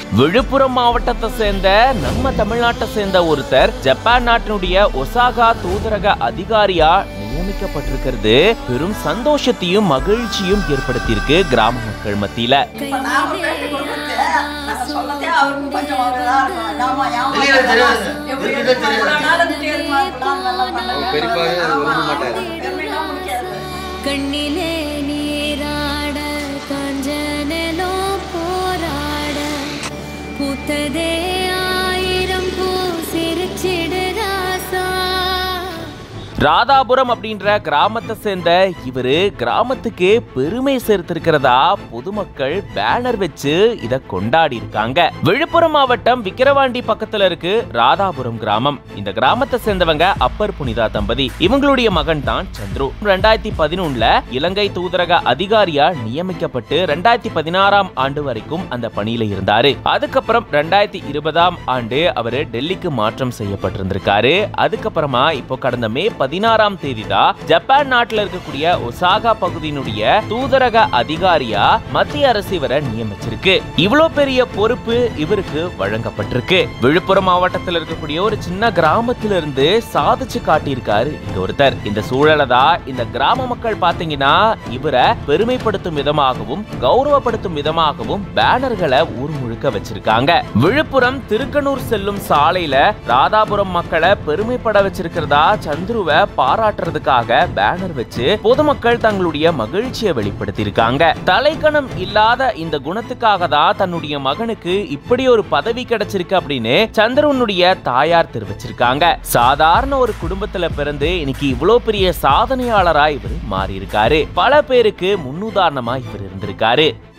விழுப்புரம் மாவட்டத்தை சேர்ந்த நம்ம தமிழ்நாட்டை சேர்ந்த ஒருத்தர் ஜப்பான் நாட்டினுடைய ஒசாகா தூதரக அதிகாரியா நியமிக்கப்பட்டிருக்கிறது பெரும் சந்தோஷத்தையும் மகிழ்ச்சியும் ஏற்படுத்தியிருக்கு கிராம மக்கள் மத்தியில இப்ப நாம பேட்டி கொடுக்கறது, நாங்க சொன்னதே அவருக்கு கொஞ்சம் அவர்தான் இருக்கும். நாம ஏமாத்தலாம். இல்ல, தெரியாது. எப்படி தெரியாது, இருக்கும்? தெரியாது. இவ்வளவு நாள் இருந்துட்டே இருக்குமா? இப்படிலாம் நல்லா பண்ணாங்க. பெரியப்பாவே அது ஆமா, விரும்ப மாட்டாரு. பெருமைலாம் முடிக்காது. கண்ணிலே நீராட காஞ்சனலோ போராட பூத்ததே ஆயிரம் பூ சிரிச்சிடு ராசா ராதாபுரம் அப்படின்ற கிராமத்தை சேர்ந்த இவரு கிராமத்துக்கு பெருமை சேர்த்திருக்கிறதா பொதுமக்கள் பேனர் வச்சு இத கொண்டாடி இருக்காங்க விழுப்புரம் மாவட்டம் விக்கிரவாண்டி பக்கத்துல இருக்கு ராதாபுரம் கிராமம் இந்த கிராமத்தை சேர்ந்தவங்க அப்பர் புனிதா தம்பதி இவங்களுடைய மகன் தான் சந்துரு ரெண்டாயிரத்தி பதினொன்னுல இலங்கை தூதரக அதிகாரியா நியமிக்கப்பட்டு ரெண்டாயிரத்தி பதினாறாம் ஆண்டு வரைக்கும் அந்த பணியில இருந்தாரு அதுக்கப்புறம் ரெண்டாயிரத்தி இருபதாம் ஆண்டு அவரு டெல்லிக்கு மாற்றம் செய்யப்பட்டிருந்திருக்காரு அதுக்கப்புறமா இப்போ கடந்த மே பதினாறாம் தேதி தான் ஜப்பான் நாட்டுல இருக்கக்கூடிய ஒசாகா பகுதியினுடைய தூதரக அதிகாரியா மத்திய அரசு இவரை நியமிச்சிருக்கு இவ்வளவு பெரிய பொறுப்பு இவருக்கு வழங்கப்பட்டிருக்கு விழுப்புரம் மாவட்டத்தில் இருக்கக்கூடிய ஒரு சின்ன கிராமத்துல இருந்து சாதிச்சு காட்டியிருக்காரு இங்க ஒருத்தர் இந்த சூழலை தான் இந்த கிராம மக்கள் பாத்தீங்கன்னா இவரை பெருமைப்படுத்தும் விதமாகவும் கௌரவப்படுத்தும் விதமாகவும் பேனர்களை ஊர் முழுக்க வச்சிருக்காங்க விழுப்புரம் திருக்கனூர் செல்லும் சாலையில ராதாபுரம் மக்களை பெருமைப்பட வச்சிருக்கிறதா சந்துருவை பாராட்டுறதுக்காக பேனர் வச்சு பொதுமக்கள் தங்களுடைய மகிழ்ச்சியை வெளிப்படுத்தியிருக்காங்க தலைக்கணம் இல்லாத இந்த குணத்துக்காக தான் தன்னுடைய மகனுக்கு இப்படி ஒரு பதவி கிடைச்சிருக்கு அப்படின்னு சந்திரனுடைய தாயார் தெரிவிச்சிருக்காங்க சாதாரண ஒரு குடும்பத்துல பிறந்து இன்னைக்கு இவ்வளவு பெரிய சாதனையாளரா இவர் மாறி இருக்காரு பல பேருக்கு முன்னுதாரணமா இவர் இருந்திருக்காரு